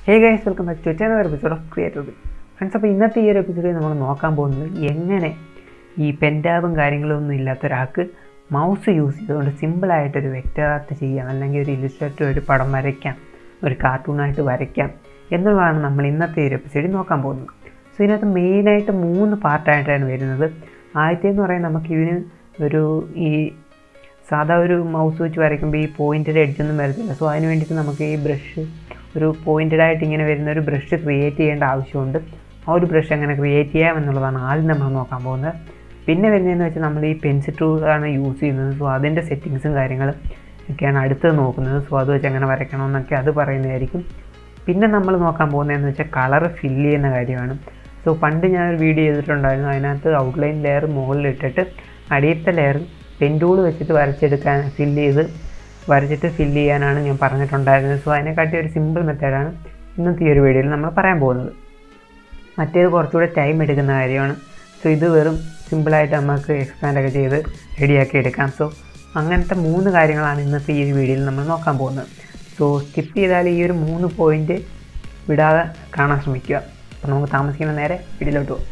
hey guys welcome back to channel episode of creator friends അപ്പോൾ ഇന്നത്തെ ഈ ഒരു എപ്പിസോഡിൽ നമ്മൾ നോക്കാൻ പോകുന്നത് എങ്ങനെ ഈ പെൻറ്റാബും കാര്യങ്ങളും ഒന്നും ഇല്ലാത്ത ഒരാൾക്ക് മൗസ് യൂസ് ചെയ്തുകൊണ്ട് സിമ്പിളായിട്ടൊരു വെക്റ്റർ ആർട്ട് ചെയ്യാം അല്ലെങ്കിൽ ഒരു ഇലിസ്ട്രേറ്റർ ഒരു പടം വരയ്ക്കാം ഒരു കാർട്ടൂണായിട്ട് വരയ്ക്കാം എന്നുള്ളതാണ് നമ്മൾ ഇന്നത്തെ ഈ ഒരു എപ്പിസോഡിൽ നോക്കാൻ പോകുന്നത് സോ ഇതിനകത്ത് മെയിനായിട്ട് മൂന്ന് പാർട്ടായിട്ടാണ് വരുന്നത് ആദ്യത്തേന്ന് പറയാൻ നമുക്ക് ഇതിന് ഒരു ഈ സാധാ ഒരു മൗസ് വെച്ച് വരയ്ക്കുമ്പോൾ ഈ പോയിൻറ്റഡ് എഡ്ജൊന്നും വരത്തില്ല സോ അതിന് വേണ്ടിയിട്ട് നമുക്ക് ഈ ബ്രഷ് ഒരു പോയിൻറ്റഡ് ആയിട്ട് ഇങ്ങനെ വരുന്ന ഒരു ബ്രഷ് ക്രിയേറ്റ് ചെയ്യേണ്ട ആവശ്യമുണ്ട് ആ ഒരു ബ്രഷ് എങ്ങനെ ക്രിയേറ്റ് ചെയ്യാം എന്നുള്ളതാണ് ആദ്യം നമ്മൾ നോക്കാൻ പോകുന്നത് പിന്നെ വരുന്നതെന്ന് വെച്ചാൽ നമ്മൾ ഈ പെൻസിൽ ടൂളാണ് യൂസ് ചെയ്യുന്നത് സോ അതിൻ്റെ സെറ്റിങ്സും കാര്യങ്ങളും ഒക്കെയാണ് അടുത്തത് നോക്കുന്നത് സോ അത് വെച്ച് എങ്ങനെ വരയ്ക്കണമെന്നൊക്കെ അത് പറയുന്നതായിരിക്കും പിന്നെ നമ്മൾ നോക്കാൻ പോകുന്നതെന്ന് വെച്ചാൽ കളർ ഫില്ല് ചെയ്യുന്ന കാര്യമാണ് സോ പണ്ട് ഞാനൊരു വീഡിയോ ചെയ്തിട്ടുണ്ടായിരുന്നു അതിനകത്ത് ഔട്ട്ലൈൻ ലെയർ മുകളിൽ ഇട്ടിട്ട് അടിയത്തെ ലെയർ പെൻ ടൂൾ വെച്ചിട്ട് വരച്ചെടുക്കാൻ ഫില്ല് ചെയ്ത് വരച്ചിട്ട് ഫില്ല് ചെയ്യാനാണ് ഞാൻ പറഞ്ഞിട്ടുണ്ടായിരുന്നത് സോ അതിനെക്കാട്ടി ഒരു സിമ്പിൾ മെത്തേഡാണ് ഇന്നത്തെ ഈ ഒരു വീഡിയോയിൽ നമ്മൾ പറയാൻ പോകുന്നത് മറ്റേത് കുറച്ചുകൂടെ ടൈം എടുക്കുന്ന കാര്യമാണ് സോ ഇത് വെറും സിമ്പിളായിട്ട് നമുക്ക് എക്സ്പാൻഡ് ഒക്കെ ചെയ്ത് റെഡിയാക്കി എടുക്കാം സോ അങ്ങനത്തെ മൂന്ന് കാര്യങ്ങളാണ് ഇന്നത്തെ ഈ ഒരു വീഡിയോയിൽ നമ്മൾ നോക്കാൻ പോകുന്നത് സോ സ്കിപ്പ് ചെയ്താൽ ഈ ഒരു മൂന്ന് പോയിൻ്റ് വിടാതെ കാണാൻ ശ്രമിക്കുക അപ്പോൾ നമുക്ക് താമസിക്കുന്ന നേരെ വീഡിയോയിലോട്ട് പോകും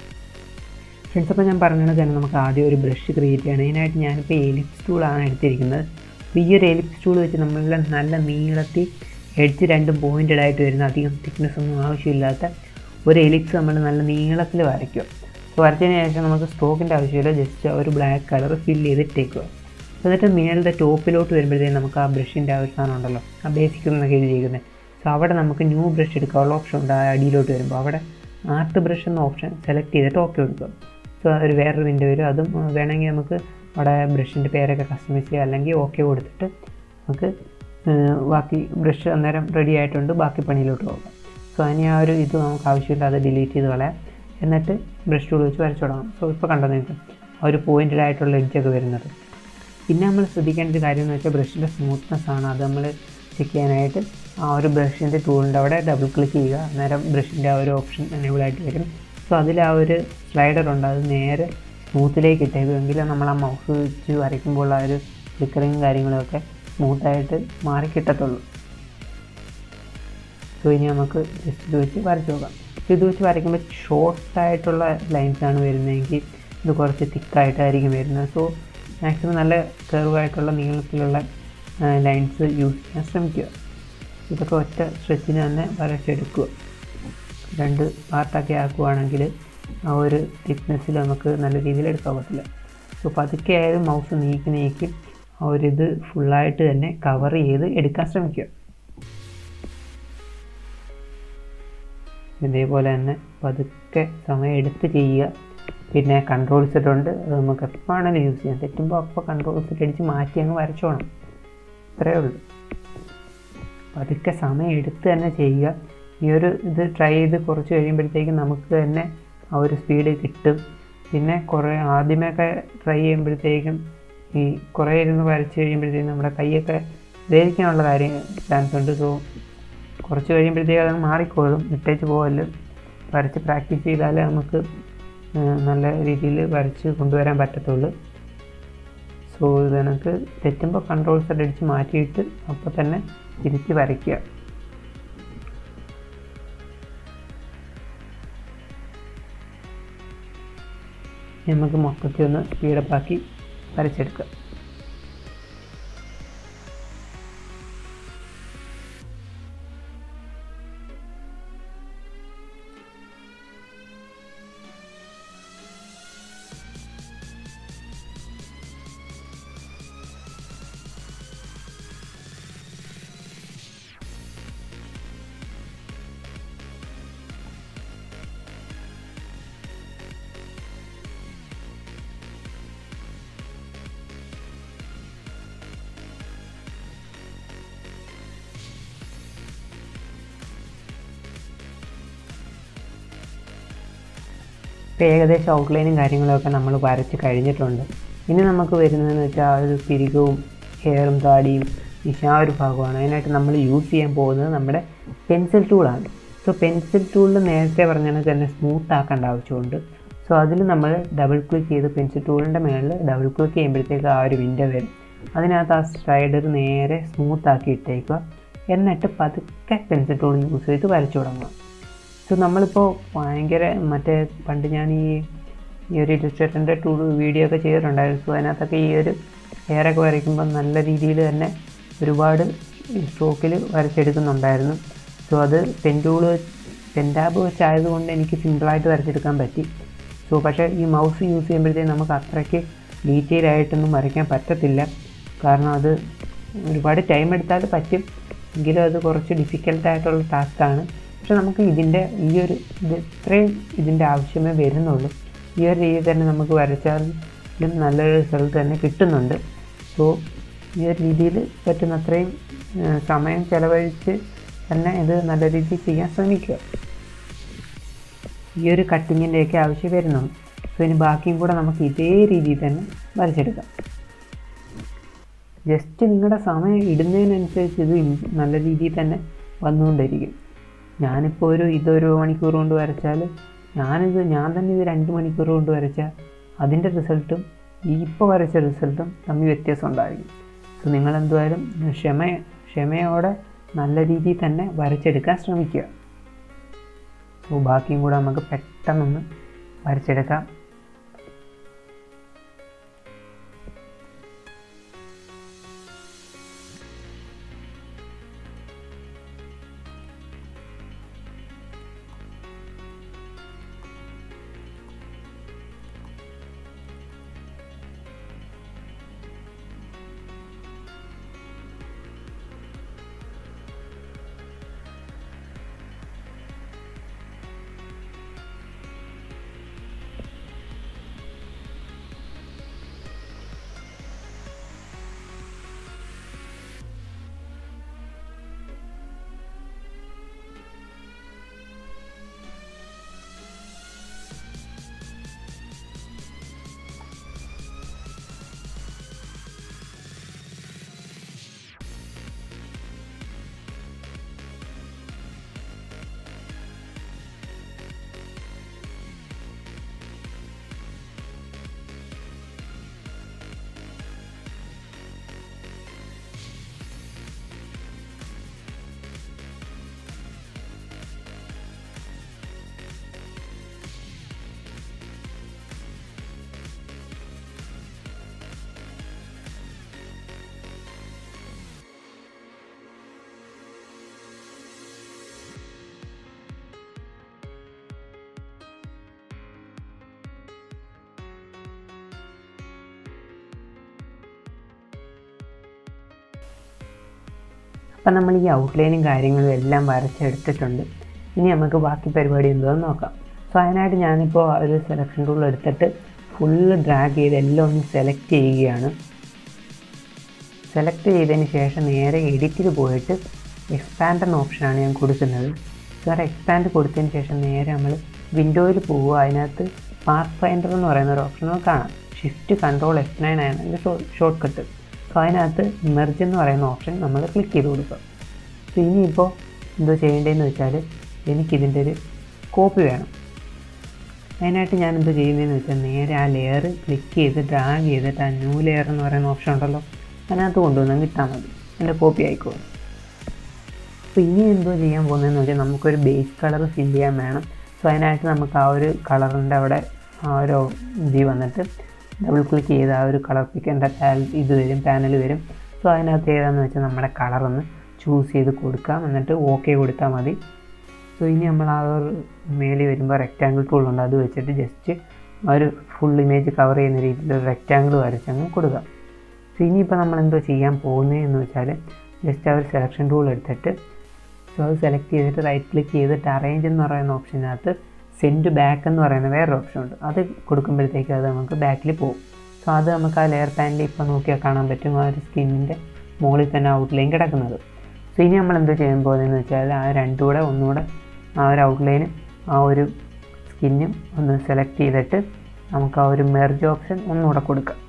ഫ്രണ്ട്സ് അപ്പോൾ ഞാൻ പറഞ്ഞത് തന്നെ നമുക്ക് ആദ്യം ഒരു ബ്രഷ് ക്രിയേറ്റ് ചെയ്യണം അതിനായിട്ട് ഞാനിപ്പോൾ എലിപ്സ് ടൂളാണ് എടുത്തിരിക്കുന്നത് അപ്പോൾ ഈ ഒരു എലിപ്സ് ടൂൾ വെച്ച് നമ്മളെല്ലാം നല്ല നീളത്തിൽ എഡ്ജ് രണ്ടും പോയിൻറ്റഡ് ആയിട്ട് വരുന്ന അധികം തിക്നെസ് ഒന്നും ആവശ്യമില്ലാത്ത ഒരു എലിപ്സ് നമ്മൾ നല്ല നീളത്തിൽ വരയ്ക്കുക അപ്പോൾ വരച്ചതിന് ശേഷം നമുക്ക് സ്ട്രോക്കിൻ്റെ ആവശ്യമില്ല ജസ്റ്റ് ഒരു ബ്ലാക്ക് കളർ ഫില്ല് ചെയ്തിട്ടേക്കുക എന്നിട്ട് മേളുടെ ടോപ്പിലോട്ട് വരുമ്പോഴത്തേക്കും നമുക്ക് ആ ബ്രഷിൻ്റെ ആ ഒരു സാധനം ഉണ്ടല്ലോ ആ ബേസിക് എന്നൊക്കെ എഴുതിയിരിക്കുന്നത് സോ അവിടെ നമുക്ക് ന്യൂ ബ്രഷ് എടുക്കാനുള്ള ഓപ്ഷൻ ഉണ്ട് ആ അടിയിലോട്ട് വരുമ്പോൾ അവിടെ ആർട്ട് ബ്രഷ് എന്ന ഓപ്ഷൻ സെലക്ട് ചെയ്തിട്ട് ഓക്കെ കൊടുക്കുക സോ ഒരു വേറൊരു വിൻഡോ വരും അതും വേണമെങ്കിൽ നമുക്ക് അവിടെ ബ്രഷിൻ്റെ പേരൊക്കെ കസ്റ്റമൈസ് ചെയ്യുക അല്ലെങ്കിൽ ഓക്കെ കൊടുത്തിട്ട് നമുക്ക് ബാക്കി ബ്രഷ് അന്നേരം റെഡി ആയിട്ടുണ്ട് ബാക്കി പണിയിലോട്ട് പോകാം സോ അതിന് ആ ഒരു ഇത് നമുക്ക് ആവശ്യമില്ല അത് ഡിലീറ്റ് ചെയ്ത് കളയാം എന്നിട്ട് ബ്രഷ് ടൂൾ വെച്ച് വരച്ചു തുടങ്ങാം സോ ഇപ്പോൾ കണ്ടോ നിങ്ങൾക്ക് ആ ഒരു പോയിൻറ്റഡ് ആയിട്ടുള്ള എഡ്ജൊക്കെ വരുന്നത് പിന്നെ നമ്മൾ ശ്രദ്ധിക്കേണ്ട ഒരു കാര്യം എന്ന് വെച്ചാൽ ബ്രഷിൻ്റെ സ്മൂത്ത്നെസ് ആണ് അത് നമ്മൾ ചെക്ക് ചെയ്യാനായിട്ട് ആ ഒരു ബ്രഷിൻ്റെ ടൂളിൻ്റെ അവിടെ ഡബിൾ ക്ലിക്ക് ചെയ്യുക അന്നേരം ബ്രഷിൻ്റെ ആ ഒരു ഓപ്ഷൻ എനേബിൾ ആയിട്ട് വരും സോ അതിൽ ആ ഒരു സ്ലൈഡർ ഉണ്ട് അത് നേരെ സ്മൂത്തിലേക്ക് ഇട്ടേക്കുമെങ്കിൽ നമ്മൾ ആ മൗസ് വെച്ച് വരയ്ക്കുമ്പോൾ ആ ഒരു ഫ്ലിക്കറിങ് കാര്യങ്ങളൊക്കെ സ്മൂത്തായിട്ട് മാറി കിട്ടത്തുള്ളൂ സോ ഇനി നമുക്ക് ജസ്റ്റ് ഇത് വെച്ച് വരച്ച് നോക്കാം ഇത് വെച്ച് വരയ്ക്കുമ്പോൾ ഷോർട്ടായിട്ടുള്ള ലൈൻസാണ് വരുന്നതെങ്കിൽ ഇത് കുറച്ച് തിക്കായിട്ടായിരിക്കും വരുന്നത് സോ മാക്സിമം നല്ല കർവായിട്ടുള്ള നീളത്തിലുള്ള ലൈൻസ് യൂസ് ചെയ്യാൻ ശ്രമിക്കുക ഇതൊക്കെ ഒറ്റ സ്ട്രെച്ചിന് തന്നെ വരച്ചെടുക്കുക രണ്ട് പാർട്ടാക്കി ആക്കുവാണെങ്കിൽ ആ ഒരു തിക്നെസ്സിൽ നമുക്ക് നല്ല രീതിയിൽ എടുക്കാൻ പറ്റില്ല സോ പതുക്കെ ആയാലും മൗസ് നീക്കി നീക്കി ആ ഒരു ഇത് ഫുള്ളായിട്ട് തന്നെ കവർ ചെയ്ത് എടുക്കാൻ ശ്രമിക്കുക ഇതേപോലെ തന്നെ പതുക്കെ സമയം എടുത്ത് ചെയ്യുക പിന്നെ കൺട്രോൾ സെറ്റ് ഉണ്ട് അത് നമുക്ക് എപ്പോൾ വേണമെങ്കിലും യൂസ് ചെയ്യാം തെറ്റുമ്പോൾ അപ്പോൾ കൺട്രോൾ സെറ്റ് അടിച്ച് മാറ്റി അങ്ങ് വരച്ചോണം ഇത്രയേ ഉള്ളൂ പതുക്കെ സമയം എടുത്ത് തന്നെ ചെയ്യുക ഈ ഒരു ഇത് ട്രൈ ചെയ്ത് കുറച്ച് കഴിയുമ്പോഴത്തേക്കും നമുക്ക് തന്നെ ആ ഒരു സ്പീഡ് കിട്ടും പിന്നെ കുറേ ആദ്യമൊക്കെ ട്രൈ ചെയ്യുമ്പോഴത്തേക്കും ഈ കുറേ ഇരുന്ന് വരച്ച് കഴിയുമ്പോഴത്തേക്കും നമ്മുടെ കൈയൊക്കെ വേദിക്കാനുള്ള കാര്യം ചാൻസ് ഉണ്ട് സോ കുറച്ച് കഴിയുമ്പോഴത്തേക്കും അത് മാറിക്കോളും ഇട്ടേച്ച് പോകല് വരച്ച് പ്രാക്ടീസ് ചെയ്താലേ നമുക്ക് നല്ല രീതിയിൽ വരച്ച് കൊണ്ടുവരാൻ പറ്റത്തുള്ളൂ സോ ഇത് എനിക്ക് തെറ്റുമ്പോൾ കൺട്രോൾ സെറ്റ് അടിച്ച് മാറ്റിയിട്ട് അപ്പോൾ തന്നെ തിരിച്ച് വരയ്ക്കുക നമുക്ക് മൊത്തത്തിൽ ഒന്ന് സ്പീഡപ്പാക്കി വരച്ചെടുക്കുക ഇപ്പോൾ ഏകദേശം ഔട്ട്ലൈനും കാര്യങ്ങളൊക്കെ നമ്മൾ വരച്ച് കഴിഞ്ഞിട്ടുണ്ട് ഇനി നമുക്ക് വരുന്നതെന്ന് വെച്ചാൽ ആ ഒരു പിരികവും ഹെയറും താടിയും മിശ ആ ഒരു ഭാഗമാണ് അതിനായിട്ട് നമ്മൾ യൂസ് ചെയ്യാൻ പോകുന്നത് നമ്മുടെ പെൻസിൽ ടൂളാണ് സോ പെൻസിൽ ടൂളിൽ നേരത്തെ പറഞ്ഞ തന്നെ സ്മൂത്ത് ആക്കേണ്ട ആവശ്യമുണ്ട് സോ അതിൽ നമ്മൾ ഡബിൾ ക്ലിക്ക് ചെയ്ത് പെൻസിൽ ടൂളിൻ്റെ മേളിൽ ഡബിൾ ക്ലിക്ക് ചെയ്യുമ്പോഴത്തേക്ക് ആ ഒരു വിൻഡോ വരും അതിനകത്ത് ആ സ്ലൈഡർ നേരെ സ്മൂത്ത് ആക്കി ഇട്ടേക്കുക എന്നിട്ട് പതുക്കെ പെൻസിൽ ടൂൾ യൂസ് ചെയ്ത് വരച്ചു തുടങ്ങുക സോ നമ്മളിപ്പോൾ ഭയങ്കര മറ്റേ പണ്ട് ഞാൻ ഈ ഈ ഒരു ഇലിസ്ട്രേറ്ററിൻ്റെ ടൂൾ വീഡിയോ ഒക്കെ ചെയ്തിട്ടുണ്ടായിരുന്നു സോ അതിനകത്തൊക്കെ ഈ ഒരു ഹെയറൊക്കെ വരയ്ക്കുമ്പോൾ നല്ല രീതിയിൽ തന്നെ ഒരുപാട് സ്ട്രോക്കിൽ വരച്ചെടുക്കുന്നുണ്ടായിരുന്നു സോ അത് പെൻ ടൂള് പെൻ ടാബ് വെച്ചായതുകൊണ്ട് എനിക്ക് സിമ്പിളായിട്ട് വരച്ചെടുക്കാൻ പറ്റി സോ പക്ഷേ ഈ മൗസ് യൂസ് ചെയ്യുമ്പോഴത്തേക്കും നമുക്ക് അത്രയ്ക്ക് ഡീറ്റെയിൽ ആയിട്ടൊന്നും വരയ്ക്കാൻ പറ്റത്തില്ല കാരണം അത് ഒരുപാട് ടൈം എടുത്താൽ പറ്റും എങ്കിലും അത് കുറച്ച് ഡിഫിക്കൽട്ടായിട്ടുള്ള ടാസ്ക്കാണ് പക്ഷെ നമുക്ക് ഇതിൻ്റെ ഈ ഒരു ഇത് ഇത്രയും ഇതിൻ്റെ ആവശ്യമേ വരുന്നുള്ളൂ ഈ ഒരു രീതിയിൽ തന്നെ നമുക്ക് വരച്ചാലും നല്ലൊരു റിസൾട്ട് തന്നെ കിട്ടുന്നുണ്ട് സോ ഈ ഒരു രീതിയിൽ പറ്റുന്ന അത്രയും ഏഹ്, സമയം ചിലവഴിച്ച് തന്നെ ഇത് നല്ല രീതിയിൽ ചെയ്യാൻ ശ്രമിക്കുക ഈ ഒരു കട്ടിങ്ങിൻ്റെയൊക്കെ ആവശ്യം വരുന്നുള്ളൂ സോ ഇനി ബാക്കിയും കൂടെ നമുക്ക് ഇതേ രീതിയിൽ തന്നെ വരച്ചെടുക്കാം ജസ്റ്റ് നിങ്ങളുടെ സമയം ഇടുന്നതിനനുസരിച്ച് ഇത് ഇൻ- നല്ല രീതിയിൽ തന്നെ വന്നുകൊണ്ടിരിക്കും ഞാനിപ്പോൾ ഒരു ഇതൊരു മണിക്കൂർ കൊണ്ട് വരച്ചാൽ ഞാനിത് ഞാൻ തന്നെ ഇത് രണ്ട് മണിക്കൂർ കൊണ്ട് വരച്ചാൽ അതിൻ്റെ റിസൾട്ടും ഈ ഇപ്പോൾ വരച്ച റിസൾട്ടും തമ്മിൽ വ്യത്യാസം ഉണ്ടായിരിക്കും സോ നിങ്ങളെന്തുവായാലും ക്ഷമ ക്ഷമയോടെ നല്ല രീതിയിൽ തന്നെ വരച്ചെടുക്കാൻ ശ്രമിക്കുക സോ ബാക്കിയും കൂടെ നമുക്ക് പെട്ടെന്നൊന്ന് വരച്ചെടുക്കാം അപ്പം നമ്മൾ ഈ ഔട്ട്ലൈനും കാര്യങ്ങളും എല്ലാം വരച്ചെടുത്തിട്ടുണ്ട് ഇനി നമുക്ക് ബാക്കി പരിപാടി എന്തോന്ന് നോക്കാം സോ അതിനായിട്ട് ഞാനിപ്പോൾ ഒരു സെലക്ഷൻ ടൂൾ എടുത്തിട്ട് ഫുള്ള് ഡ്രാഗ് ചെയ്ത് എല്ലാം ഒന്ന് സെലക്ട് ചെയ്യുകയാണ് സെലക്ട് ചെയ്തതിന് ശേഷം നേരെ എഡിറ്റിൽ പോയിട്ട് എക്സ്പാൻഡ് എന്ന ഓപ്ഷനാണ് ഞാൻ കൊടുക്കുന്നത് സാർ എക്സ്പാൻഡ് കൊടുത്തതിന് ശേഷം നേരെ നമ്മൾ വിൻഡോയിൽ പോവുക അതിനകത്ത് പാർക്ക് ഫൈൻഡർ എന്ന് പറയുന്ന ഒരു ഓപ്ഷൻ നമുക്ക് കാണാം ഷിഫ്റ്റ് കൺട്രോൾ എഫ് നയൻ ആണ് അതിൻ്റെ ഷോർട്ട് കട്ട് സോ അതിനകത്ത് മെർജ് എന്ന് പറയുന്ന ഓപ്ഷൻ നമ്മൾ ക്ലിക്ക് ചെയ്ത് കൊടുക്കുക സോ ഇനിയിപ്പോൾ എന്തോ ചെയ്യേണ്ടതെന്ന് വെച്ചാൽ എനിക്കിതിൻ്റെ ഒരു കോപ്പി വേണം അതിനായിട്ട് ഞാൻ എന്തോ ചെയ്യുന്നതെന്ന് വെച്ചാൽ നേരെ ആ ലെയർ ക്ലിക്ക് ചെയ്ത് ഡ്രാഗ് ചെയ്തിട്ട് ആ ന്യൂ ലെയർ എന്ന് പറയുന്ന ഓപ്ഷൻ ഉണ്ടല്ലോ അതിനകത്ത് കൊണ്ടുവന്നാൽ കിട്ടാൽ മതി എൻ്റെ കോപ്പി ആയിക്കോളും അപ്പോൾ ഇനി എന്തോ ചെയ്യാൻ പോകുന്നതെന്ന് വെച്ചാൽ നമുക്കൊരു ബേസ് കളർ ഫിൽ ചെയ്യാൻ വേണം സോ അതിനായിട്ട് നമുക്ക് ആ ഒരു കളറിൻ്റെ അവിടെ ആ ഒരു ഇതിൽ വന്നിട്ട് ഡബിൾ ക്ലിക്ക് ചെയ്ത് ആ ഒരു കളർ പിക്കേണ്ട ഇത് വരും പാനൽ വരും സോ അതിനകത്ത് ഏതാണെന്ന് വെച്ചാൽ നമ്മുടെ കളറൊന്ന് ചൂസ് ചെയ്ത് കൊടുക്കാം എന്നിട്ട് ഓക്കെ കൊടുത്താൽ മതി സോ ഇനി നമ്മൾ ആ ഒരു മേളിൽ വരുമ്പോൾ റെക്റ്റാങ്കിൾ ടൂൾ ഉണ്ട് അത് വെച്ചിട്ട് ജസ്റ്റ് ആ ഒരു ഫുൾ ഇമേജ് കവർ ചെയ്യുന്ന രീതിയിൽ ഒരു റെക്റ്റാങ്കിൾ വരച്ചങ്ങ് കൊടുക്കാം സോ ഇനിയിപ്പോൾ നമ്മൾ എന്തോ ചെയ്യാൻ പോകുന്നതെന്ന് വെച്ചാൽ ജസ്റ്റ് ആ ഒരു സെലക്ഷൻ ടൂൾ എടുത്തിട്ട് സോ അത് സെലക്ട് ചെയ്തിട്ട് റൈറ്റ് ക്ലിക്ക് ചെയ്തിട്ട് അറേഞ്ച് എന്ന് പറയുന്ന ഓപ്ഷനകത്ത് സെൻഡ് ബാക്ക് എന്ന് പറയുന്ന വേറൊരു ഓപ്ഷൻ ഉണ്ട് അത് കൊടുക്കുമ്പോഴത്തേക്ക് അത് നമുക്ക് ബാക്കിൽ പോകും സോ അത് നമുക്ക് ആ ലെയർ പാനിൽ ഇപ്പോൾ നോക്കിയാൽ കാണാൻ പറ്റും ആ ഒരു സ്കിന്നിൻ്റെ മുകളിൽ തന്നെ ഔട്ട്ലൈൻ കിടക്കുന്നത് സോ ഇനി നമ്മൾ എന്തോ ചെയ്യാൻ പോകുന്നതെന്ന് വെച്ചാൽ ആ രണ്ടും കൂടെ ഒന്നുകൂടെ ആ ഒരു ഔട്ട്ലൈനും ആ ഒരു സ്കിന്നും ഒന്ന് സെലക്ട് ചെയ്തിട്ട് നമുക്ക് ആ ഒരു മെർജ് ഓപ്ഷൻ ഒന്നുകൂടെ കൊടുക്കാം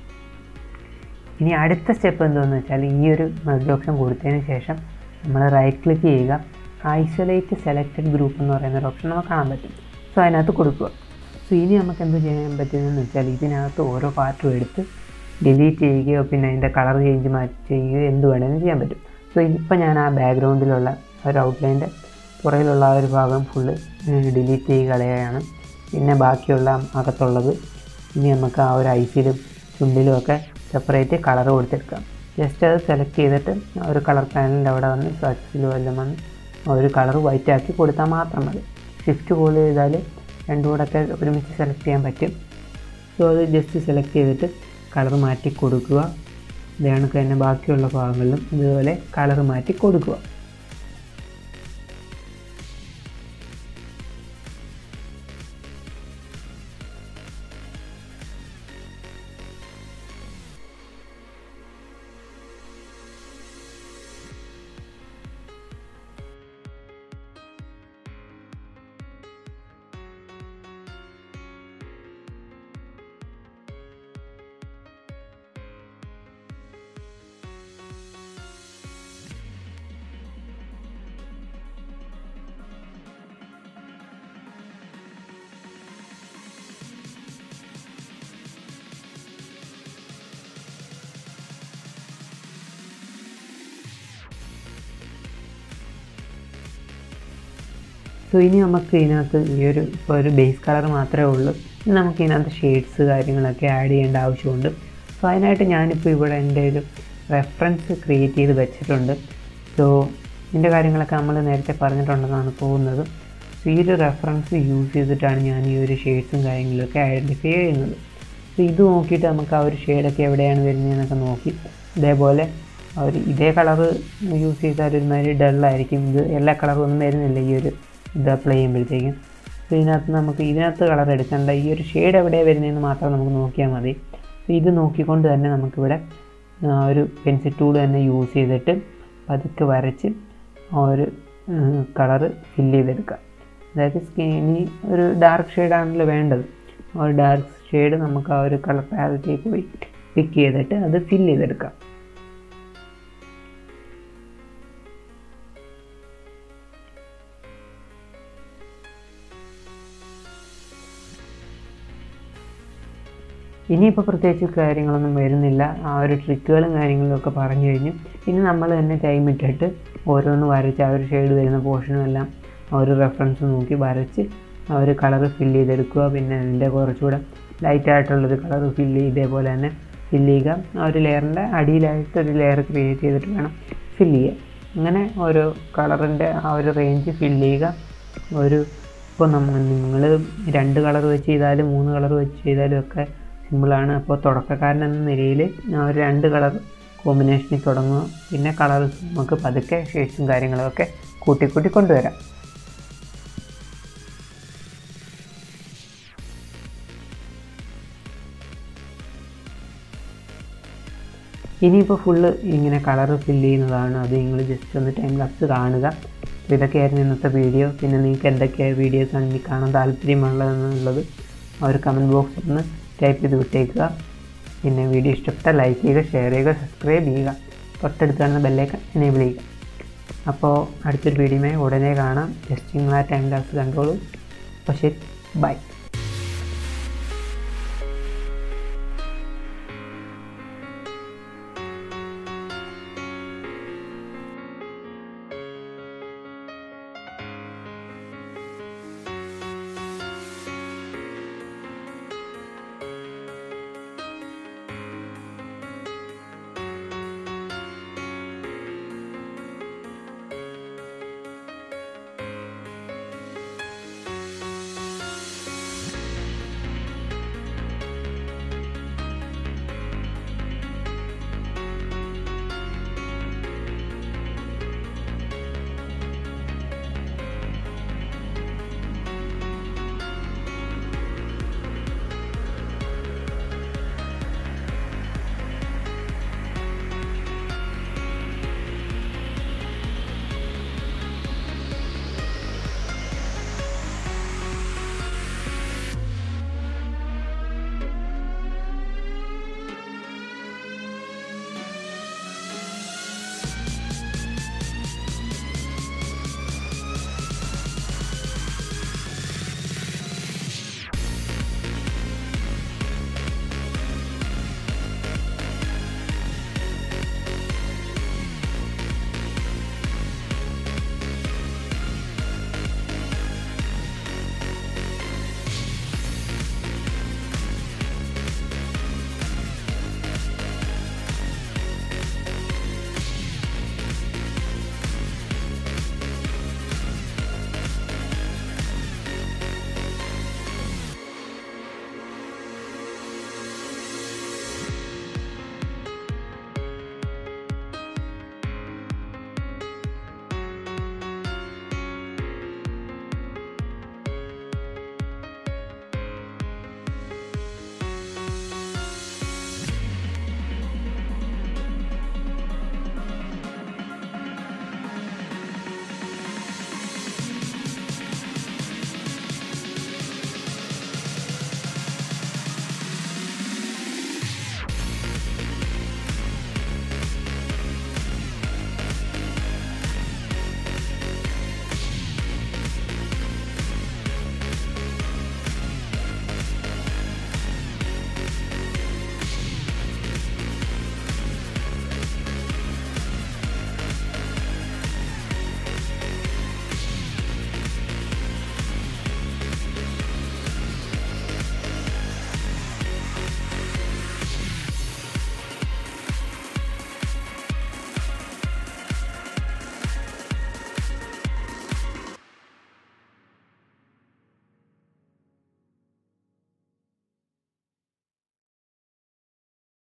ഇനി അടുത്ത സ്റ്റെപ്പ് എന്താണെന്ന് വെച്ചാൽ ഈ ഒരു മെർജ് ഓപ്ഷൻ കൊടുത്തതിന് ശേഷം നമ്മൾ റൈറ്റ് ക്ലിക്ക് ചെയ്യുക ഐസൊലേറ്റ് സെലക്റ്റഡ് ഗ്രൂപ്പ് എന്ന് പറയുന്ന ഒരു ഓപ്ഷൻ നമുക്ക് കാണാൻ പറ്റും സോ അതിനകത്ത് കൊടുക്കുക സോ ഇനി നമുക്ക് എന്ത് ചെയ്യാൻ പറ്റുന്നതെന്ന് വെച്ചാൽ ഇതിനകത്ത് ഓരോ പാർട്ടും എടുത്ത് ഡിലീറ്റ് ചെയ്യുകയോ പിന്നെ അതിൻ്റെ കളർ ചേഞ്ച് മാറ്റി ചെയ്യുകയോ എന്ത് വേണമെങ്കിലും ചെയ്യാൻ പറ്റും സോ സോ ഇപ്പം ഞാൻ ആ ബാക്ക്ഗ്രൗണ്ടിലുള്ള ഒരു ഔട്ട്ലൈൻ്റെ പുറകിലുള്ള ആ ഒരു ഭാഗം ഫുള്ള് ഡിലീറ്റ് ചെയ്ത് കളയുകയാണ് പിന്നെ ബാക്കിയുള്ള അകത്തുള്ളത് ഇനി നമുക്ക് ആ ഒരു ഐസിലും ചുണ്ടിലും ഒക്കെ സെപ്പറേറ്റ് കളർ കൊടുത്തെടുക്കാം ജസ്റ്റ് അത് സെലക്ട് ചെയ്തിട്ട് ആ ഒരു കളർ പാനലിൻ്റെ അവിടെ വന്ന് സെർച്ചിലും എല്ലാം വന്ന് ആ ഒരു കളർ വൈറ്റ് ആക്കി കൊടുത്താൽ മാത്രം മതി ഷിഫ്റ്റ് കോൾ ചെയ്താൽ രണ്ടും കൂടെ ഒക്കെ ഒരുമിച്ച് സെലക്ട് ചെയ്യാൻ പറ്റും സോ അത് ജസ്റ്റ് സെലക്ട് ചെയ്തിട്ട് കളർ മാറ്റി കൊടുക്കുക ഇതേ കണക്ക് തന്നെ ബാക്കിയുള്ള ഭാഗങ്ങളിലും ഇതുപോലെ കളർ മാറ്റി കൊടുക്കുക സോ ഇനി നമുക്ക് ഇതിനകത്ത് ഈ ഒരു ഇപ്പോൾ ഒരു ബേസ് കളർ മാത്രമേ ഉള്ളൂ ഇനി നമുക്ക് ഇതിനകത്ത് ഷെയ്ഡ്സ് കാര്യങ്ങളൊക്കെ ആഡ് ചെയ്യേണ്ട ആവശ്യമുണ്ട് സോ അതിനായിട്ട് ഞാനിപ്പോൾ ഇവിടെ എൻ്റെ ഒരു റെഫറൻസ് ക്രിയേറ്റ് ചെയ്ത് വെച്ചിട്ടുണ്ട് സോ ഇതിൻ്റെ കാര്യങ്ങളൊക്കെ നമ്മൾ നേരത്തെ പറഞ്ഞിട്ടുണ്ടെന്നാണ് തോന്നുന്നത് സോ ഈ ഒരു റെഫറൻസ് യൂസ് ചെയ്തിട്ടാണ് ഞാൻ ഈ ഒരു ഷെയ്ഡ്സും കാര്യങ്ങളൊക്കെ ഐഡൻറ്റിഫൈ ചെയ്യുന്നത് സോ ഇത് നോക്കിയിട്ട് നമുക്ക് ആ ഒരു ഷെയ്ഡൊക്കെ എവിടെയാണ് വരുന്നതെന്നൊക്കെ നോക്കി ഇതേപോലെ ആ ഒരു ഇതേ കളറ് യൂസ് ചെയ്താൽ ഒരുമാതിരി ഡള്ളായിരിക്കും ഇത് എല്ലാ കളറും ഒന്നും വരുന്നില്ല ഈ ഒരു ഇത് അപ്ലൈ ചെയ്യുമ്പോഴത്തേക്കും സോ ഇതിനകത്ത് നമുക്ക് ഇതിനകത്ത് കളർ എടുക്കേണ്ട ഈ ഒരു ഷെയ്ഡ് എവിടെയാണ് വരുന്നതെന്ന് മാത്രം നമുക്ക് നോക്കിയാൽ മതി സോ ഇത് നോക്കിക്കൊണ്ട് തന്നെ നമുക്കിവിടെ ആ ഒരു പെൻസിൽ ടൂൾ തന്നെ യൂസ് ചെയ്തിട്ട് പതുക്കെ വരച്ച് ആ ഒരു കളറ് ഫില്ല് ചെയ്തെടുക്കാം അതായത് സ്കിനി ഒരു ഡാർക്ക് ഷെയ്ഡാണല്ലോ വേണ്ടത് ആ ഒരു ഡാർക്ക് ഷെയ്ഡ് നമുക്ക് ആ ഒരു കളർ പാലറ്റിൽ പോയി പിക്ക് ചെയ്തിട്ട് അത് ഫില്ല് ചെയ്തെടുക്കാം ഇനിയിപ്പോൾ പ്രത്യേകിച്ച് കാര്യങ്ങളൊന്നും വരുന്നില്ല ആ ഒരു ട്രിക്കുകളും കാര്യങ്ങളും ഒക്കെ പറഞ്ഞു കഴിഞ്ഞു ഇനി നമ്മൾ തന്നെ ടൈം ഇട്ടിട്ട് ഓരോന്ന് വരച്ച് ആ ഒരു ഷെയ്ഡ് വരുന്ന പോർഷനും എല്ലാം ആ ഒരു റെഫറൻസ് നോക്കി വരച്ച് ആ ഒരു കളർ ഫില്ല് ചെയ്തെടുക്കുക പിന്നെ അതിൻ്റെ കുറച്ചുകൂടെ ലൈറ്റായിട്ടുള്ളൊരു കളർ ഫില്ല് ഇതേപോലെ തന്നെ ഫില്ല് ചെയ്യുക ആ ഒരു ലെയറിൻ്റെ അടിയിലായിട്ട് ഒരു ലെയർ ക്രിയേറ്റ് ചെയ്തിട്ട് വേണം ഫില്ല് ചെയ്യുക അങ്ങനെ ഓരോ കളറിൻ്റെ ആ ഒരു റേഞ്ച് ഫില്ല് ചെയ്യുക ഒരു ഇപ്പോൾ നമ്മൾ നിങ്ങൾ രണ്ട് കളർ വെച്ച് ചെയ്താലും മൂന്ന് കളർ വെച്ച് ചെയ്താലും ഒക്കെ സിമ്പിളാണ് അപ്പോൾ തുടക്കക്കാരൻ എന്ന നിലയിൽ ആ ഒരു രണ്ട് കളർ കോമ്പിനേഷനിൽ തുടങ്ങുക പിന്നെ കളർ നമുക്ക് പതുക്കെ ഷെയ്ഡ്സും കാര്യങ്ങളൊക്കെ കൂട്ടി കൂട്ടി കൊണ്ടുവരാം ഇനിയിപ്പോൾ ഫുള്ള് ഇങ്ങനെ കളർ ഫില്ല് ചെയ്യുന്നതാണ് അത് നിങ്ങൾ ജസ്റ്റ് ഒന്ന് ടൈം ലാപ്സ് കാണുക അപ്പോൾ ഇതൊക്കെയായിരുന്നു ഇന്നത്തെ വീഡിയോ പിന്നെ നിങ്ങൾക്ക് എന്തൊക്കെ വീഡിയോസാണ് ഇനി കാണാൻ താല്പര്യമുള്ളതെന്നുള്ളത് ആ ഒരു കമൻറ്റ് ബോക്സിൽ ഒന്ന് ടൈപ്പ് ചെയ്ത് വിട്ടേക്കുക പിന്നെ വീഡിയോ ഇഷ്ടപ്പെട്ടാൽ ലൈക്ക് ചെയ്യുക ഷെയർ ചെയ്യുക സബ്സ്ക്രൈബ് ചെയ്യുക തൊട്ടടുത്ത് കാണുന്ന ബെല്ലേക്ക് എനേബിൾ ചെയ്യുക അപ്പോൾ അടുത്തൊരു വീഡിയോയുമായി ഉടനെ കാണാം ജസ്റ്റ് നിങ്ങൾ ആ ടൈം ലാപ്സ് കണ്ടോളൂ അപ്പോൾ ശരി ബൈ